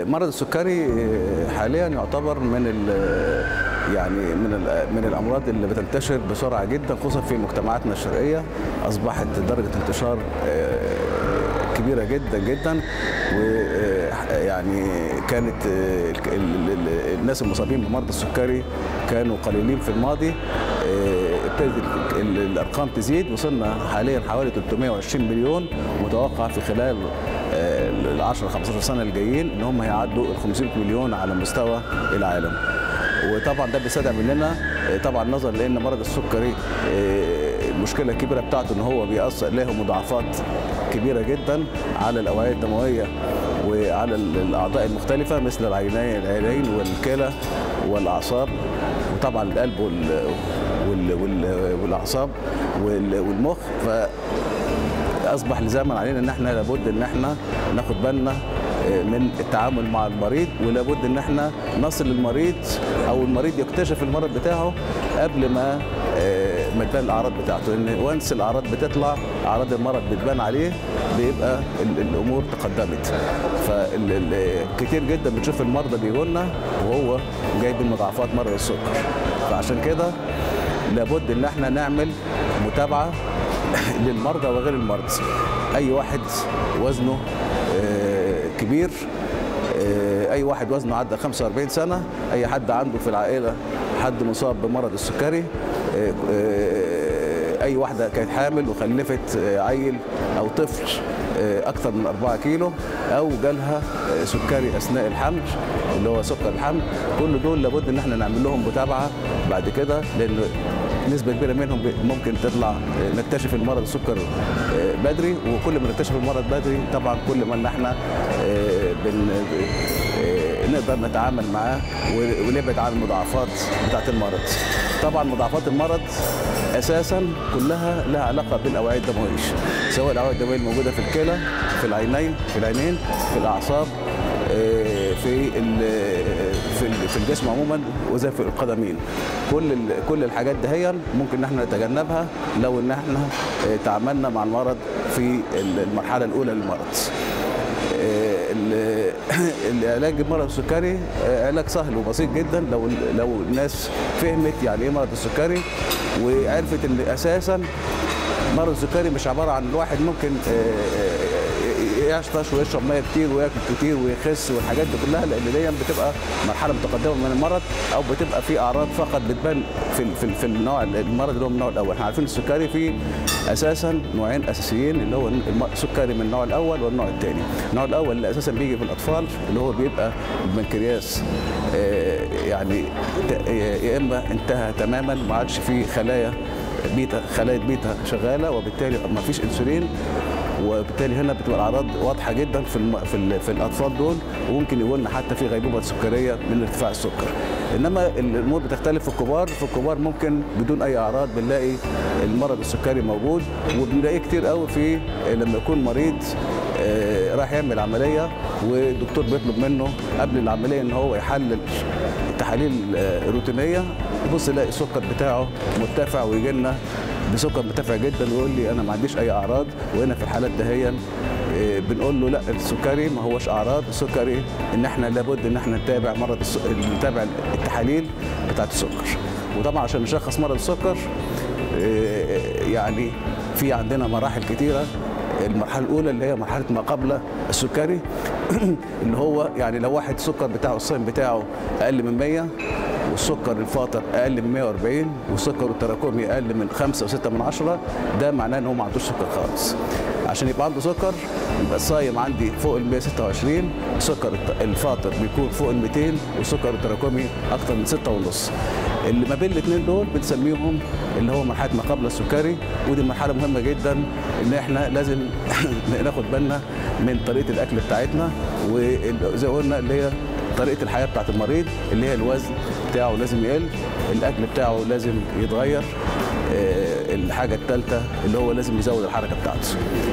مرض السكري حاليا يعتبر من يعني من من الامراض اللي بتنتشر بسرعه جدا خصوصا في مجتمعاتنا الشرقيه اصبحت درجه انتشار كبيره جدا جدا ويعني كانت الناس المصابين بمرض السكري كانوا قليلين في الماضي ابتدت الارقام تزيد وصلنا حاليا حوالي 320 مليون متوقع في خلال ال 10 15 سنه الجايين ان هم هيعدوا ال 500 مليون على مستوى العالم وطبعا ده بيستدعي مننا طبعا نظرا لان مرض السكري المشكله الكبيره بتاعته ان هو بيأثر له مضاعفات كبيره جدا على الاوعيه الدمويه وعلى الاعضاء المختلفه مثل العينين العينين والكلى والاعصاب وطبعا القلب وال وال وال والاعصاب والمخ ف اصبح لزاما علينا ان احنا لابد ان احنا ناخد بالنا من التعامل مع المريض ولابد ان احنا نصل للمريض او المريض يكتشف المرض بتاعه قبل ما ما تبان الاعراض بتاعته لان وانس الاعراض بتطلع اعراض المرض بتبان عليه بيبقى الامور تقدمت فكتير جدا بنشوف المرضى بيجوا لنا وهو جاي بمضاعفات مرض السكر فعشان كده لابد ان احنا نعمل متابعه للمرضى وغير المرضى اي واحد وزنه كبير اي واحد وزنه عدى 45 سنه اي حد عنده في العائله حد مصاب بمرض السكري اي واحده كانت حامل وخلفت عيل او طفل اكثر من 4 كيلو او جالها سكري اثناء الحمل اللي هو سكر الحمل كل دول لابد ان احنا نعمل لهم متابعه بعد كده لان نسبة كبيرة منهم ممكن تطلع نكتشف المرض السكر بدري وكل ما نكتشف المرض بدري طبعا كل ما ان احنا بن نقدر نتعامل معاه ونبعد عن المضاعفات بتاعت المرض. طبعا مضاعفات المرض اساسا كلها لها علاقه بالاوعيه الدمويه سواء الاوعيه الدمويه الموجوده في الكلى في العينين في العينين في الاعصاب في في في الجسم عموما وزي في القدمين كل كل الحاجات دهيا ممكن ان احنا نتجنبها لو ان احنا تعاملنا مع المرض في المرحله الاولى للمرض العلاج المرض السكري علاج سهل وبسيط جدا لو لو الناس فهمت يعني ايه مرض السكري وعرفت ان اساسا مرض السكري مش عباره عن الواحد ممكن يعطش ويشرب ميه كتير وياكل كتير ويخس والحاجات دي كلها لان دي بتبقى مرحله متقدمه من المرض او بتبقى في اعراض فقط بتبان في في, في النوع المرض اللي هو من النوع الاول احنا عارفين السكري فيه اساسا نوعين اساسيين اللي هو السكري من النوع الاول والنوع الثاني النوع الاول اللي اساسا بيجي في الاطفال اللي هو بيبقى البنكرياس يعني يا اما انتهى تماما ما عادش فيه خلايا بيتا خلايا بيتا شغاله وبالتالي ما فيش انسولين وبالتالي هنا بتبقى الاعراض واضحه جدا في الم... في, ال... في الاطفال دول وممكن يقول لنا حتى في غيبوبه سكريه من ارتفاع السكر انما الامور بتختلف في الكبار في الكبار ممكن بدون اي اعراض بنلاقي المرض السكري موجود وبنلاقيه كتير قوي في لما يكون مريض راح يعمل عمليه والدكتور بيطلب منه قبل العمليه ان هو يحلل تحاليل روتينيه يبص يلاقي السكر بتاعه مرتفع ويجي لنا بسكر مرتفع جدا ويقول لي انا ما عنديش اي اعراض وهنا في الحالات دهيا بنقول له لا السكري ما هوش اعراض السكري ان احنا لابد ان احنا نتابع مرض الس... نتابع التحاليل بتاعه السكر وطبعا عشان نشخص مرض السكر يعني في عندنا مراحل كتيره المرحله الاولى اللي هي مرحله ما قبل السكري اللي هو يعني لو واحد السكر بتاعه الصين بتاعه اقل من 100 والسكر الفاطر اقل من 140 والسكر التراكمي اقل من 5 و6 من 10 ده معناه ان هو ما عندوش سكر خالص عشان يبقى عنده سكر يبقى الصايم عندي فوق ال 126 السكر الفاطر بيكون فوق ال 200 والسكر التراكمي اكتر من 6 ونص اللي ما بين الاثنين دول بنسميهم اللي هو مرحله ما قبل السكري ودي مرحله مهمه جدا ان احنا لازم ناخد بالنا من طريقه الاكل بتاعتنا وزي ما قلنا اللي هي طريقه الحياه بتاعت المريض اللي هي الوزن بتاعه لازم يقل الاكل بتاعه لازم يتغير الحاجه الثالثه اللي هو لازم يزود الحركه بتاعته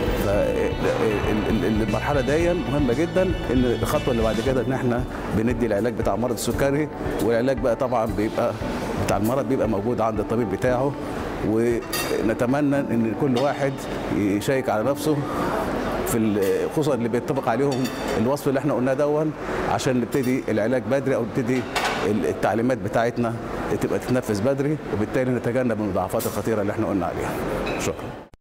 فالمرحله دي مهمه جدا ان الخطوه اللي بعد كده ان احنا بندي العلاج بتاع مرض السكري والعلاج بقى طبعا بيبقى بتاع المرض بيبقى موجود عند الطبيب بتاعه ونتمنى ان كل واحد يشيك على نفسه في ال- خصوصا اللي بيتطبق عليهم الوصف اللي احنا قلناه دون عشان نبتدي العلاج بدري او نبتدي ال- التعليمات بتاعتنا تبقى تتنفذ بدري وبالتالي نتجنب المضاعفات الخطيره اللي احنا قلنا عليها شكرا